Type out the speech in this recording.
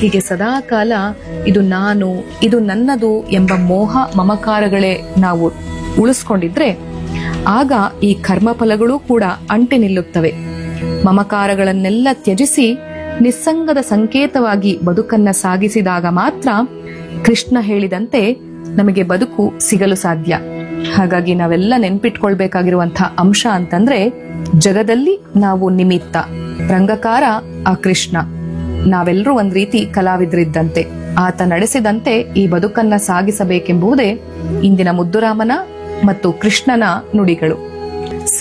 ಹೀಗೆ ಸದಾ ಕಾಲ ಇದು ನಾನು ಇದು ನನ್ನದು ಎಂಬ ಮೋಹ ಮಮಕಾರಗಳೇ ನಾವು ಉಳಿಸ್ಕೊಂಡಿದ್ರೆ ಆಗ ಈ ಕರ್ಮಫಲಗಳೂ ಕೂಡ ಅಂಟಿ ನಿಲ್ಲುತ್ತವೆ ಮಮಕಾರಗಳನ್ನೆಲ್ಲ ತ್ಯಜಿಸಿ ನಿಸ್ಸಂಗದ ಸಂಕೇತವಾಗಿ ಬದುಕನ್ನ ಸಾಗಿಸಿದಾಗ ಮಾತ್ರ ಕೃಷ್ಣ ಹೇಳಿದಂತೆ ನಮಗೆ ಬದುಕು ಸಿಗಲು ಸಾಧ್ಯ ಹಾಗಾಗಿ ನಾವೆಲ್ಲ ನೆನ್ಪಿಟ್ಕೊಳ್ಬೇಕಾಗಿರುವಂತಹ ಅಂಶ ಅಂತಂದ್ರೆ ಜಗದಲ್ಲಿ ನಾವು ನಿಮಿತ್ತ ರಂಗಕಾರ ಆ ಕೃಷ್ಣ ನಾವೆಲ್ಲರೂ ಒಂದ್ ರೀತಿ ಕಲಾವಿದರಿದ್ದಂತೆ ಆತ ನಡೆಸಿದಂತೆ ಈ ಬದುಕನ್ನ ಸಾಗಿಸಬೇಕೆಂಬುದೇ ಇಂದಿನ ಮುದ್ದುರಾಮನ ಮತ್ತು ಕೃಷ್ಣನ ನುಡಿಗಳು